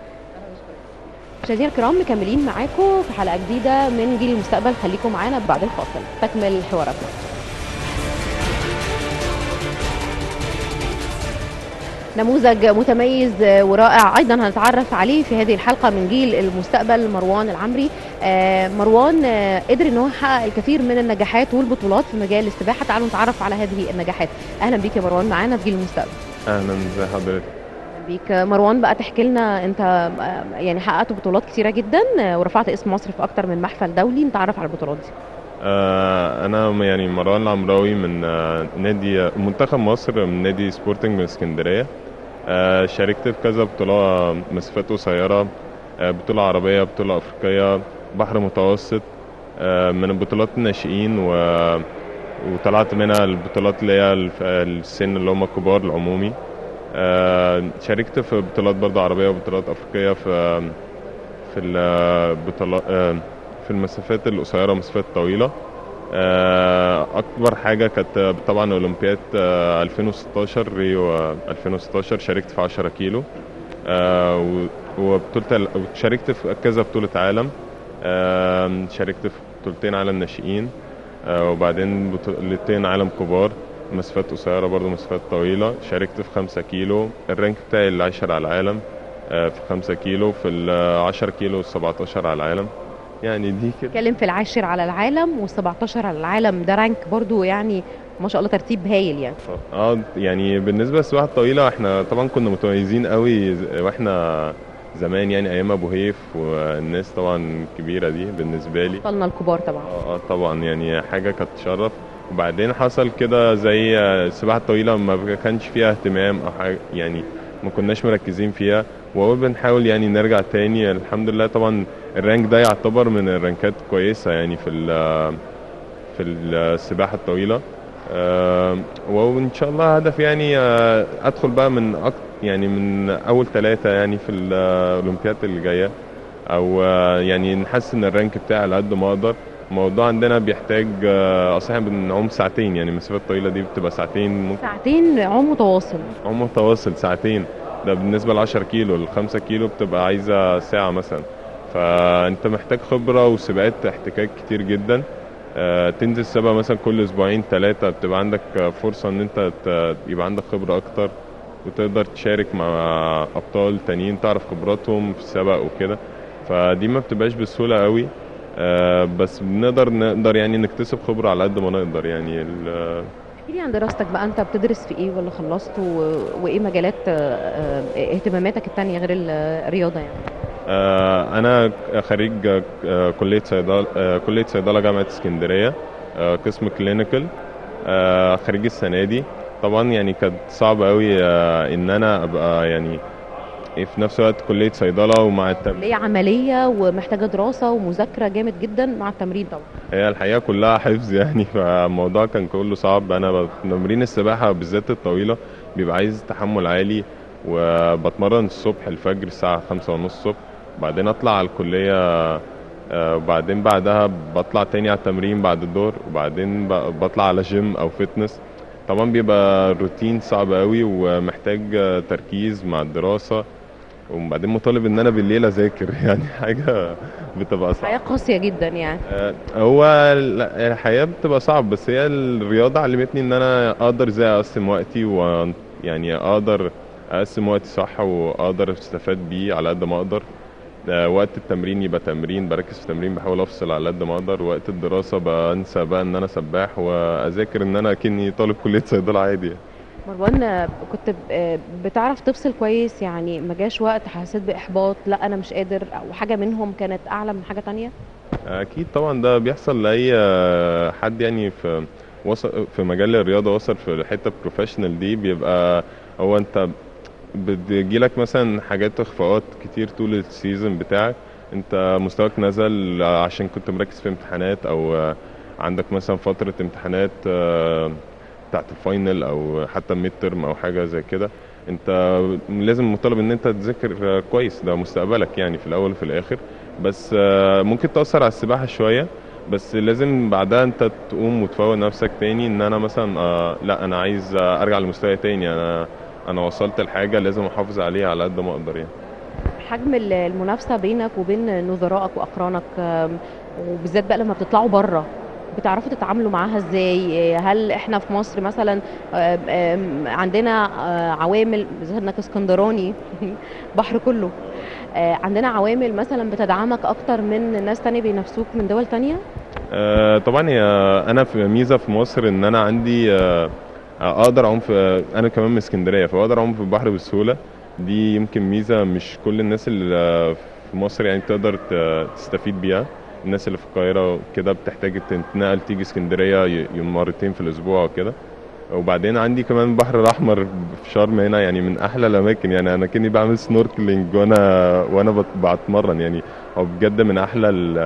مشاهدينا الكرام مكملين معاكم في حلقه جديده من جيل المستقبل خليكم معانا بعد الفاصل تكمل حواراتنا نموذج متميز ورائع ايضا هنتعرف عليه في هذه الحلقه من جيل المستقبل مروان العمري آه، مروان آه، قدر ان هو يحقق الكثير من النجاحات والبطولات في مجال السباحه تعالوا نتعرف على هذه النجاحات اهلا بيك يا مروان معانا في جيل المستقبل اهلا ازي حضرتك أهلاً بيك مروان بقى تحكي لنا انت آه، يعني حققت بطولات كثيره جدا آه، ورفعت اسم مصر في اكتر من محفل دولي نتعرف على البطولات دي آه انا يعني مروان العمراوي من آه نادي منتخب مصر من نادي سبورتنج من اسكندريه آه شاركت في كذا بطوله مسافات قصيره آه بطوله عربيه بطوله افريقيه بحر متوسط آه من بطولات الناشئين و وطلعت منها البطولات اللي هي الف- السن اللي هم الكبار العمومي آه، شاركت في بطولات برضه عربية وبطولات أفريقية في في البطولات آه، في المسافات القصيرة والمسافات الطويلة آه، أكبر حاجة كانت طبعا أولمبياد آه، 2016 ريو آه، 2016 شاركت في 10 كيلو آه، و- وبطولة شاركت في كذا بطولة عالم آم، شاركت في بطولتين عالم ناشئين آه، وبعدين بطولتين عالم كبار مسافات قصيرة برضو مسافات طويلة شاركت في خمسة كيلو الرانك بتاعي العاشر على العالم آه، في خمسة كيلو في العشر كيلو والسبعتاشر على العالم يعني دي كده اتكلم في العاشر على العالم وال17 على العالم ده رانك برضو يعني ما شاء الله ترتيب هايل يعني اه يعني بالنسبة للسباحة الطويلة احنا طبعا كنا متميزين قوي ز- واحنا زمان يعني ايام ابو هيف والناس طبعا الكبيرة دي بالنسبة لي بطلنا الكبار طبعا اه آه، طبعا يعني حاجة كانت تشرف وبعدين حصل كده زي آه، السباحة الطويلة ما كانش فيها اهتمام او حاجة يعني ما كناش مركزين فيها وهو بنحاول يعني نرجع تاني الحمد لله طبعا الرانك ده يعتبر من الرانكات كويسة يعني في ال- في السباحة الطويلة آه، وان شاء الله هدف يعني آه، ادخل بقى من أك... يعني من اول ثلاثة يعني في الاولمبياد اللي جاية او آه، يعني نحسن الرانك بتاعي على قد ما اقدر الموضوع عندنا بيحتاج آه، اصل احنا بنعوم ساعتين يعني المسافات الطويله دي بتبقى ساعتين ممكن ساعتين عوم متواصل عوم متواصل ساعتين ده بالنسبه ل 10 كيلو ال 5 كيلو بتبقى عايزه ساعه مثلا فانت محتاج خبره وسباقات احتكاك كتير جدا آه، تنزل سباق مثلا كل اسبوعين ثلاثه بتبقى عندك آه، فرصه ان انت ت- يبقى عندك خبره اكتر وتقدر تشارك مع ابطال تانيين تعرف خبراتهم في السبق وكده فدي ما بتبقاش بسهوله قوي آه، بس بنقدر نقدر يعني نكتسب خبره على قد ما نقدر يعني ال- احكي لي عن دراستك بقى انت بتدرس في ايه ولا خلصت و... وايه مجالات آه، آه، اهتماماتك التانية غير ال- الرياضة يعني آه، انا خريج آه، كليه صيدله آه، كليه صيدله جامعه اسكندريه آه، قسم كلينيكال آه، خريج السنه دي طبعا يعني كانت صعب قوي آه، ان انا ابقى يعني في نفس الوقت كليه صيدله ومع التمرين ليه عملية ومحتاجة دراسة ومذاكرة جامد جدا مع التمرين طبعا هي الحقيقه كلها حفظ يعني فالموضوع كان كله صعب انا ب- تمرين السباحه بالذات الطويله بيبقى عايز تحمل عالي وبتمرن الصبح الفجر الساعه خمسة ونص الصبح بعدين اطلع على الكليه آه، وبعدين بعدها بطلع تاني على التمرين بعد الدور وبعدين ب- بطلع على جيم او فتنس طبعا بيبقى روتين صعب قوي ومحتاج آه، تركيز مع الدراسه وبعدين مطالب ان انا بالليل اذاكر يعني حاجه بتبقى صعبه حياة قاسية جدا يعني آه، هو ال- الحياة بتبقى صعب بس هي الرياضة علمتني ان انا اقدر ازاي اقسم وقتي ويعني اقدر اقسم وقتي صح واقدر استفاد بيه على قد ما اقدر آه، وقت التمرين يبقى تمرين بركز في التمرين بحاول افصل على قد ما اقدر وقت الدراسة بنسى بقى ان انا سباح واذاكر ان انا كني طالب كلية صيدلة عادي يعني. مروان آه، كنت ب- آه، بتعرف تفصل كويس يعني ما جاش وقت حسيت بإحباط لا أنا مش قادر أو حاجة منهم كانت أعلى من حاجة تانية اكيد طبعا ده بيحصل لاي آه، حد يعني في وصل في مجال الرياضه وصل في الحته بروفيشنال دي بيبقى هو انت بتجيلك مثلا حاجات اخفاقات كتير طول السيزون بتاعك انت مستواك نزل عشان كنت مركز في امتحانات او آه، عندك مثلا فتره امتحانات آه، بتاعت الفاينل او حتى الميد ترم او حاجه زي كده انت لازم مطالب ان انت تذاكر آه، كويس ده مستقبلك يعني في الاول وفي الاخر بس آه، ممكن تأثر على السباحة شوية بس لازم بعدها انت تقوم وتفوق نفسك تاني ان انا مثلا آه لا انا عايز آه، ارجع لمستواي تاني انا انا وصلت لحاجة لازم احافظ عليها على قد ما اقدر يعني حجم ال- المنافسة بينك وبين نظرائك وأقرانك آم، وبالذات بقى لما بتطلعوا بره بتعرفوا تتعاملوا معاها ازاي هل احنا في مصر مثلا آم، آم، عندنا آه، عوامل بالذات انك اسكندراني بحر كله آه، عندنا عوامل مثلا بتدعمك اكتر من ناس تانية بينافسوك من دول تانية آه طبعا هي انا في ميزة في مصر ان انا عندي آه اقدر اعوم في انا كمان من اسكندرية فاقدر اعوم في البحر بسهولة دي يمكن ميزة مش كل الناس اللي آه، في مصر يعني تقدر ت- تستفيد بيها الناس اللي في القاهرة كده بتحتاج تتنقل تيجي اسكندرية ي- يوم مرتين في الأسبوع وكده وبعدين عندي كمان البحر الأحمر في شرم هنا يعني من أحلى الأماكن يعني أنا كني بعمل سنوركلينج وأنا وأنا بت- بتمرن يعني هو بجد من أحلى ال-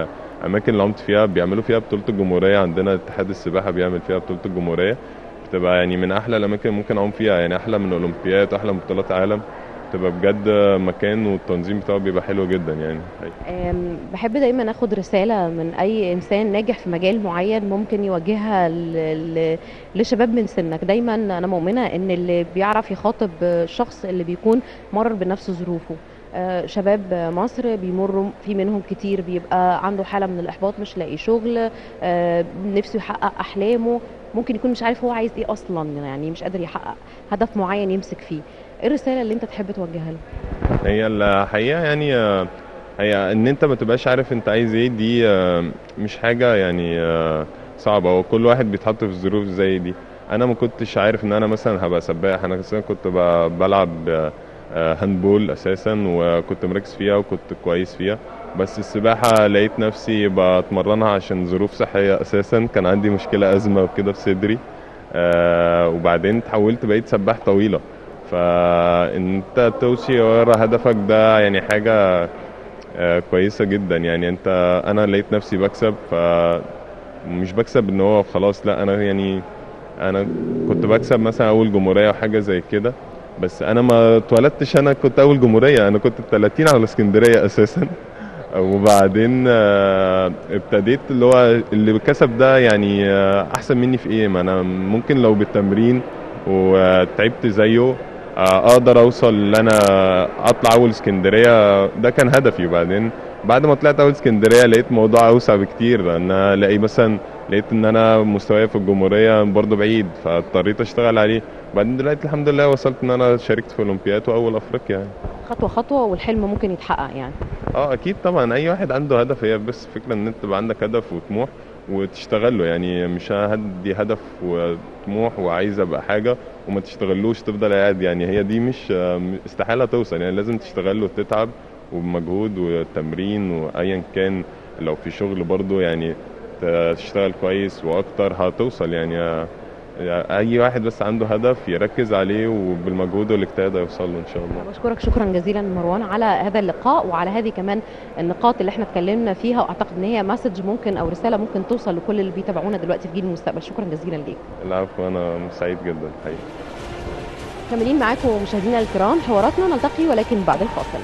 الاماكن اللي عمت فيها بيعملوا فيها بطوله الجمهوريه عندنا اتحاد السباحه بيعمل فيها بطوله الجمهوريه بتبقى يعني من احلى الاماكن اللي ممكن اعوم فيها يعني احلى من الاولمبياد واحلى من بطولات عالم بتبقى بجد مكان والتنظيم بتاعه بيبقى حلو جدا يعني أم، بحب دايما اخد رساله من اي انسان ناجح في مجال معين ممكن يوجهها ل- ل- لشباب من سنك دايما انا مؤمنه ان اللي بيعرف يخاطب الشخص اللي بيكون مر بنفس ظروفه آه، شباب مصر بيمروا في منهم كتير بيبقى عنده حاله من الاحباط مش لاقي شغل آه، نفسه يحقق احلامه ممكن يكون مش عارف هو عايز ايه اصلا يعني مش قادر يحقق هدف معين يمسك فيه ايه الرساله اللي انت تحب توجهها له هي الحقيقه يعني آه، هي ان انت ما تبقاش عارف انت عايز ايه دي آه، مش حاجه يعني آه، صعبه هو كل واحد بيتحط في ظروف زي دي انا ما كنتش عارف ان انا مثلا هبقى سباح انا اساسا كنت ب- بلعب آه، آه، هاندبول اساسا وكنت مركز فيها وكنت كويس فيها بس السباحه لقيت نفسي بتمرنها عشان ظروف صحيه اساسا كان عندي مشكله ازمه وكده في صدري آه، وبعدين تحولت بقيت سباح طويله فان انت توصي ورا هدفك ده يعني حاجه آه، كويسه جدا يعني انت انا لقيت نفسي بكسب ف مش بكسب ان هو خلاص لا انا يعني انا كنت بكسب مثلا اول جمهوريه او حاجه زي كده بس انا ما اتولدتش انا كنت اول جمهوريه انا كنت 30 على اسكندريه اساسا وبعدين آه، ابتديت اللي هو اللي كسب ده يعني آه، احسن مني في ايه ما انا ممكن لو بالتمرين وتعبت زيه آه، اقدر اوصل ان انا اطلع اول اسكندريه ده كان هدفي وبعدين بعد ما طلعت اول اسكندريه لقيت موضوع اوسع بكتير لان أنا الاقي مثلا لقيت ان انا مستواي في الجمهوريه برضه بعيد فاضطريت اشتغل عليه بعدين دلوقتي الحمد لله وصلت ان انا شاركت في اولمبياد واول افريقيا يعني خطوه خطوه والحلم ممكن يتحقق يعني اه اكيد طبعا اي واحد عنده هدف هي بس فكره ان انت تبقى عندك هدف وطموح وتشتغل له يعني مش هدي هدف وطموح وعايز ابقى حاجه وما تشتغلوش تفضل قاعد يعني هي دي مش استحاله توصل يعني لازم تشتغل له وتتعب وبمجهود وتمرين وايا كان لو في شغل برضه يعني تشتغل كويس واكتر هتوصل يعني اي واحد بس عنده هدف يركز عليه وبالمجهود والاجتهاد هيوصل له ان شاء الله بشكرك شكرا جزيلا مروان على هذا اللقاء وعلى هذه كمان النقاط اللي احنا اتكلمنا فيها واعتقد ان هي مسج ممكن او رساله ممكن توصل لكل اللي بيتابعونا دلوقتي في جيل المستقبل شكرا جزيلا ليك العفو انا سعيد جدا الحقيقه مكملين معاكم مشاهدينا الكرام حواراتنا نلتقي ولكن بعد الفاصل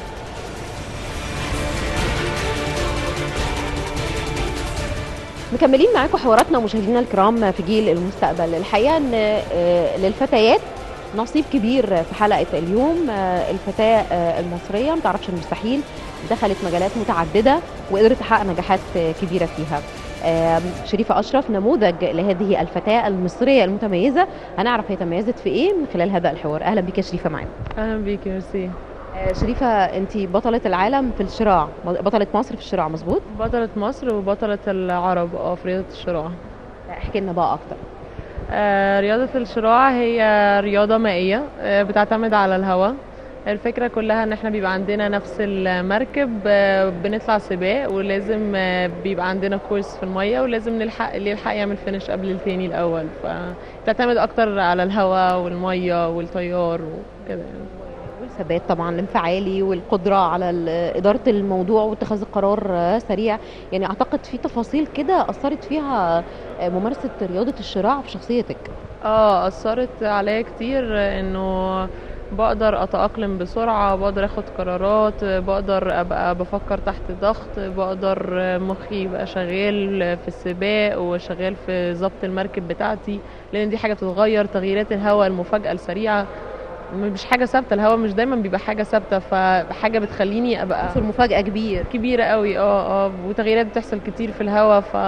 مكملين معاكم حواراتنا مشاهدينا الكرام في جيل المستقبل الحقيقه ان للفتيات نصيب كبير في حلقه اليوم الفتاه المصريه ما تعرفش المستحيل دخلت مجالات متعدده وقدرت تحقق نجاحات كبيره فيها شريفه اشرف نموذج لهذه الفتاه المصريه المتميزه هنعرف هي تميزت في ايه من خلال هذا الحوار اهلا بك يا شريفه معانا اهلا بيك ميرسي شريفه انت بطله العالم في الشراع بطله مصر في الشراع مظبوط بطله مصر وبطله العرب اه في رياضه الشراع احكي لنا بقى اكتر آه رياضه الشراع هي رياضه مائيه آه بتعتمد على الهواء الفكرة كلها ان احنا بيبقى عندنا نفس المركب بنطلع سباق ولازم بيبقى عندنا كورس في المية ولازم نلحق اللي يلحق يعمل فينش قبل التاني الاول فبتعتمد اكتر على الهواء والمية والطيار وكده يعني والثبات طبعا الانفعالي والقدرة على إدارة الموضوع واتخاذ القرار سريع يعني أعتقد في تفاصيل كده أثرت فيها ممارسة رياضة الشراع في شخصيتك اه أثرت عليا كتير إنه بقدر اتاقلم بسرعه بقدر اخد قرارات بقدر ابقى بفكر تحت ضغط بقدر مخي يبقى شغال في السباق وشغال في ضبط المركب بتاعتي لان دي حاجه بتتغير تغييرات الهواء المفاجاه السريعه مش حاجه ثابته الهواء مش دايما بيبقى حاجه ثابته فحاجه بتخليني ابقى عنصر مفاجاه كبير كبيره قوي اه اه وتغييرات بتحصل كتير في الهواء ف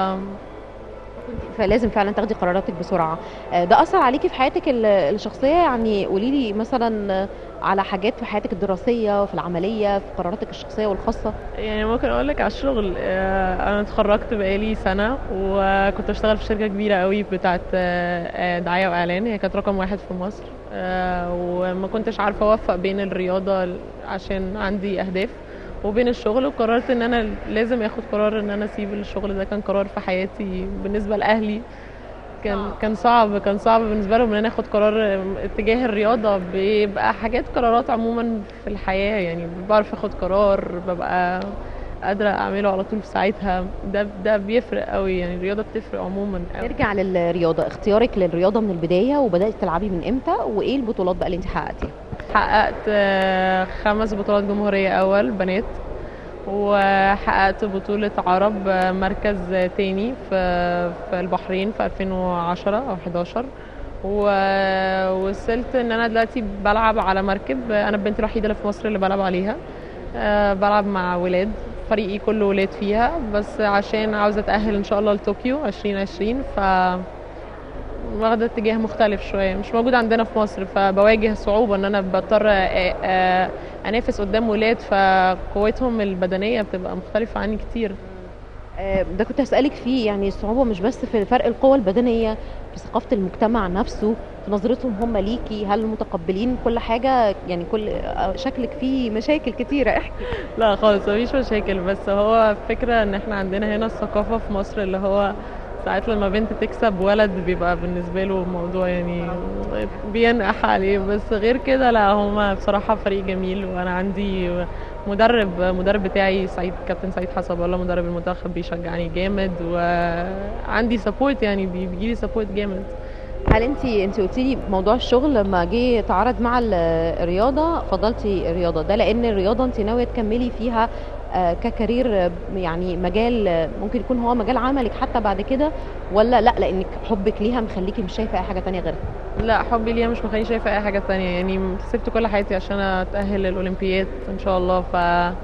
فلازم فعلا تاخدي قراراتك بسرعه ده اثر عليكي في حياتك الشخصيه يعني قولي لي مثلا على حاجات في حياتك الدراسيه في العمليه في قراراتك الشخصيه والخاصه يعني ممكن اقول لك على الشغل انا اتخرجت بقالي سنه وكنت بشتغل في شركه كبيره قوي بتاعه دعايه واعلان هي كانت رقم واحد في مصر وما كنتش عارفه اوفق بين الرياضه عشان عندي اهداف وبين الشغل وقررت ان انا لازم اخد قرار ان انا اسيب الشغل ده كان قرار في حياتي بالنسبه لاهلي كان كان صعب كان صعب بالنسبه لهم ان انا اخد قرار اتجاه الرياضه بيبقى حاجات قرارات عموما في الحياه يعني بعرف اخد قرار ببقى قادره اعمله على طول في ساعتها ده ده بيفرق قوي يعني الرياضه بتفرق عموما قوي. نرجع للرياضه اختيارك للرياضه من البدايه وبدات تلعبي من امتى وايه البطولات بقى اللي انت حققتيها حققت آه، خمس بطولات جمهوريه اول بنات وحققت بطولة عرب آه، مركز آه، تاني في في البحرين في 2010 أو 11 ووصلت إن أنا دلوقتي بلعب على مركب آه، أنا البنت الوحيدة اللي في مصر اللي بلعب عليها آه، بلعب مع ولاد فريقي كله ولاد فيها بس عشان عاوزة أتأهل إن شاء الله لطوكيو 2020 ف واخدة اتجاه مختلف شوية مش موجود عندنا في مصر فبواجه صعوبة ان انا بضطر آه، آه، انافس قدام ولاد فقوتهم البدنية بتبقى مختلفة عني كتير آه، ده كنت هسألك فيه يعني الصعوبة مش بس في فرق القوة البدنية في ثقافة المجتمع نفسه في نظرتهم هم ليكي هل متقبلين كل حاجة يعني كل آه، شكلك فيه مشاكل كتيرة احكي لا خالص مفيش مشاكل بس هو فكرة ان احنا عندنا هنا الثقافة في مصر اللي هو ساعات لما بنت تكسب ولد بيبقى بالنسبة له موضوع يعني بينقح عليه بس غير كده لا هما بصراحة فريق جميل وانا عندي مدرب مدرب بتاعي سعيد كابتن سعيد حسب الله مدرب المنتخب بيشجعني جامد وعندي سبورت يعني بي- بيجيلي سبورت جامد هل انت انت قلتي لي موضوع الشغل لما جه يتعارض مع ال- الرياضة فضلتي الرياضة ده لأن الرياضة انت ناوية تكملي فيها آه، ككارير آه، يعني مجال آه، ممكن يكون هو مجال عملك حتى بعد كده ولا لا لأنك حبك ليها مخليكي مش شايفة أي حاجة تانية غيرها لا حبي ليها مش مخليني شايفة أي حاجة تانية يعني سبت كل حياتي عشان أتأهل للأولمبياد إن شاء الله ف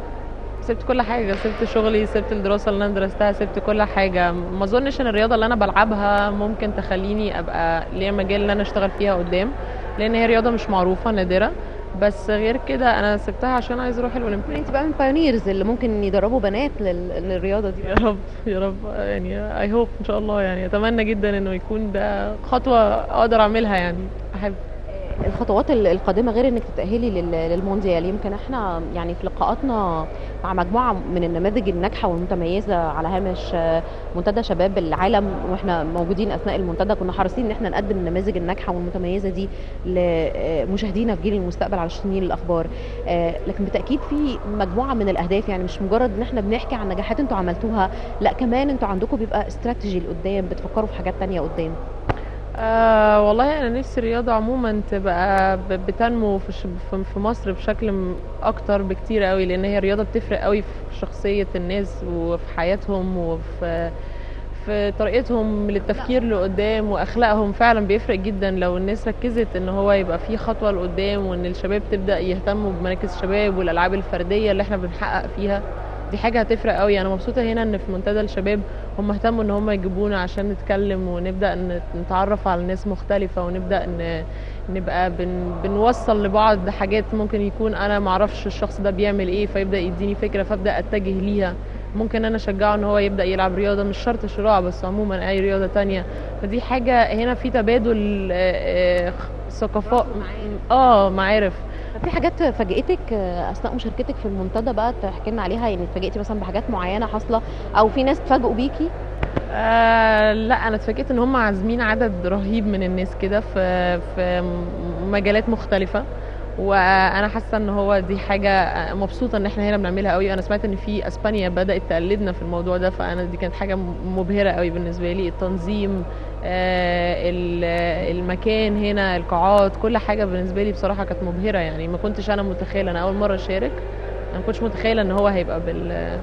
سبت كل حاجة سبت شغلي سبت الدراسة اللي أنا درستها سبت كل حاجة ما أظنش إن الرياضة اللي أنا بلعبها ممكن تخليني أبقى ليا مجال إن أنا أشتغل فيها قدام لأن هي رياضة مش معروفة نادرة بس غير كده أنا سبتها عشان عايزة أروح الأولمبياد انت بقى من بايونيرز اللي ممكن يدربوا بنات لل- للرياضة دي يا رب يا رب يعني اي هوب ان شاء الله يعني اتمنى جدا انه يكون ده خطوه اقدر اعملها يعني احب الخطوات ال- القادمه غير انك تتاهلي لل- للمونديال يمكن احنا يعني في لقاءاتنا مع مجموعه من النماذج الناجحه والمتميزه على هامش آه، منتدى شباب العالم واحنا موجودين اثناء المنتدى كنا حريصين ان احنا نقدم النماذج الناجحه والمتميزه دي لمشاهدينا في جيل المستقبل على شاشين الاخبار آه، لكن بالتاكيد في مجموعه من الاهداف يعني مش مجرد ان احنا بنحكي عن نجاحات انتوا عملتوها لا كمان انتوا عندكم بيبقى استراتيجي لقدام بتفكروا في حاجات تانية قدام آه والله انا نفسي الرياضه عموما تبقى ب- بتنمو في ش- في- في مصر بشكل م- اكتر بكتير قوي لان هي الرياضه بتفرق قوي في شخصيه الناس وفي حياتهم وفي في طريقتهم للتفكير لقدام واخلاقهم فعلا بيفرق جدا لو الناس ركزت ان هو يبقى في خطوه لقدام وان الشباب تبدا يهتموا بمراكز الشباب والالعاب الفرديه اللي احنا بنحقق فيها دي حاجه هتفرق قوي انا مبسوطه هنا ان في منتدى الشباب هم اهتموا ان هم يجيبونا عشان نتكلم ونبدا ن- نتعرف على ناس مختلفه ونبدا ن... نبقى بن... بنوصل لبعض حاجات ممكن يكون انا معرفش الشخص ده بيعمل ايه فيبدا يديني فكره فابدا اتجه ليها ممكن انا اشجعه ان هو يبدا يلعب رياضه مش شرط شراع بس عموما اي رياضه تانية فدي حاجه هنا في تبادل آه، آه، ثقافات اه معارف في حاجات فاجئتك آه، اثناء مشاركتك في المنتدى بقى تحكي لنا عليها يعني اتفاجئتي مثلا بحاجات معينه حاصله او في ناس اتفاجئوا بيكي آه لا انا اتفاجئت ان هم عازمين عدد رهيب من الناس كده في في م- مجالات مختلفه وانا حاسه ان هو دي حاجه مبسوطه ان احنا هنا بنعملها قوي انا سمعت ان في اسبانيا بدات تقلدنا في الموضوع ده فانا دي كانت حاجه م- مبهره قوي بالنسبه لي التنظيم آه ال- المكان هنا القاعات كل حاجه بالنسبه لي بصراحه كانت مبهره يعني ما كنتش انا متخيله انا اول مره اشارك انا ما كنتش متخيله ان هو هيبقى بال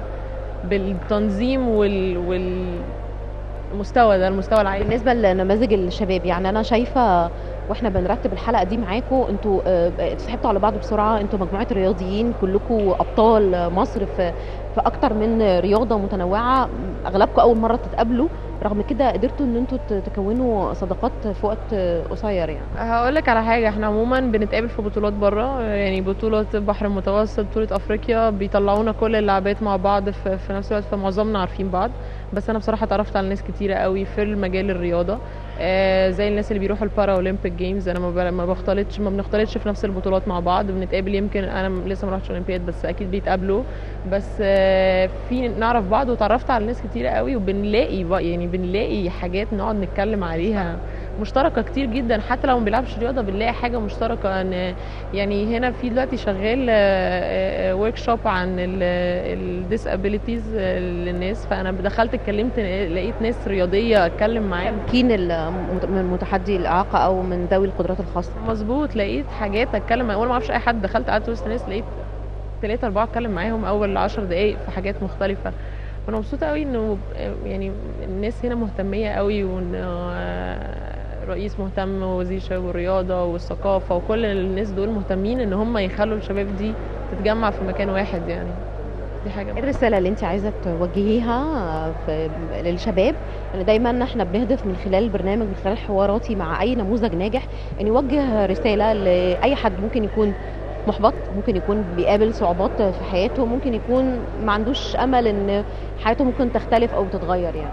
بالتنظيم وال, وال المستوى ده المستوى العالي بالنسبه لنماذج الشباب يعني انا شايفه واحنا بنرتب الحلقه دي معاكم انتوا آه، اتصاحبتوا على بعض بسرعه انتوا مجموعه رياضيين كلكم ابطال مصر في في اكتر من رياضه متنوعه اغلبكم اول مره تتقابلوا رغم كده قدرتوا ان انتوا ت- تكونوا صداقات في وقت قصير يعني هقول لك على حاجه احنا عموما بنتقابل في بطولات بره يعني بطوله البحر المتوسط بطوله افريقيا بيطلعونا كل اللعبات مع بعض في, في نفس الوقت فمعظمنا عارفين بعض بس انا بصراحه اتعرفت على ناس كتيره قوي في المجال الرياضه آه زي الناس اللي بيروحوا البارا اولمبيك جيمز انا ما ب- ما بختلطش ما بنختلطش في نفس البطولات مع بعض بنتقابل يمكن انا م- لسه ما رحتش اولمبياد بس اكيد بيتقابلوا بس آه في نعرف بعض وتعرفت على ناس كتيره قوي وبنلاقي بقى يعني بنلاقي حاجات نقعد نتكلم عليها مشتركه كتير جدا حتى لو ما بيلعبش رياضه بنلاقي حاجه مشتركه ان يعني هنا في دلوقتي شغال ورك شوب عن الديسابيليتيز للناس فانا دخلت اتكلمت لقيت ناس رياضيه اتكلم معاهم تمكين المت- من متحدي الاعاقه او من ذوي القدرات الخاصه مظبوط لقيت حاجات اتكلم وانا ما اعرفش اي حد دخلت قعدت وسط ناس لقيت ثلاثة أربعة اتكلم معاهم أول عشر دقايق في حاجات مختلفة وأنا مبسوطة قوي إنه يعني الناس هنا مهتمية قوي وإن رئيس مهتم ووزير الشباب والرياضة والثقافة وكل الناس دول مهتمين إن هم يخلوا الشباب دي تتجمع في مكان واحد يعني دي حاجة ايه الرساله اللي انت عايزه توجهيها في للشباب يعني دايما احنا بنهدف من خلال البرنامج من خلال حواراتي مع اي نموذج ناجح ان يوجه رساله لاي حد ممكن يكون محبط ممكن يكون بيقابل صعوبات في حياته ممكن يكون ما عندوش امل ان حياته ممكن تختلف او تتغير يعني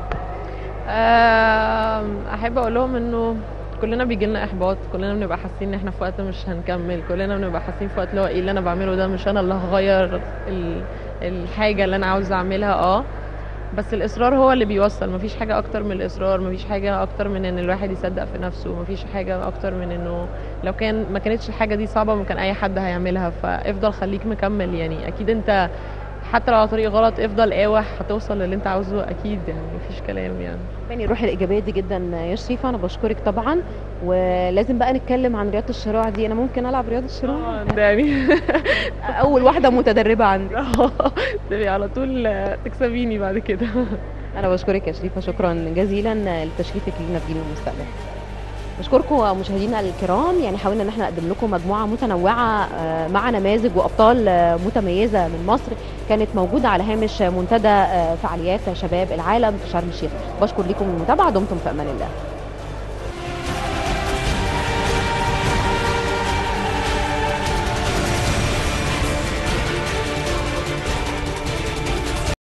آم، احب اقول لهم انه كلنا بيجي لنا احباط كلنا بنبقى حاسين ان احنا في وقت مش هنكمل كلنا بنبقى حاسين في وقت اللي هو ايه اللي انا بعمله ده مش انا اللي هغير ال- الحاجه اللي انا عاوزه اعملها اه بس الاصرار هو اللي بيوصل مفيش حاجه اكتر من الاصرار مفيش حاجه اكتر من ان الواحد يصدق في نفسه مفيش حاجه اكتر من انه لو كان ما كانتش الحاجه دي صعبه ما كان اي حد هيعملها فافضل خليك مكمل يعني اكيد انت حتى لو على طريق غلط افضل قاوح هتوصل للي انت عاوزه اكيد يعني مفيش كلام يعني يعني الروح الايجابيه دي جدا يا شريفه انا بشكرك طبعا ولازم بقى نتكلم عن رياضه الشراع دي انا ممكن العب رياضه الشراع اه ده يعني اول واحده متدربه عندي تبقي على طول تكسبيني بعد كده انا بشكرك يا شريفه شكرا جزيلا لتشريفك لينا في جيل المستقبل بشكركم مشاهدينا الكرام يعني حاولنا ان احنا نقدم لكم مجموعه متنوعه آه، مع نماذج وابطال آه، متميزه من مصر كانت موجوده على هامش منتدى آه، فعاليات شباب العالم في شرم الشيخ بشكر لكم المتابعه دمتم في امان الله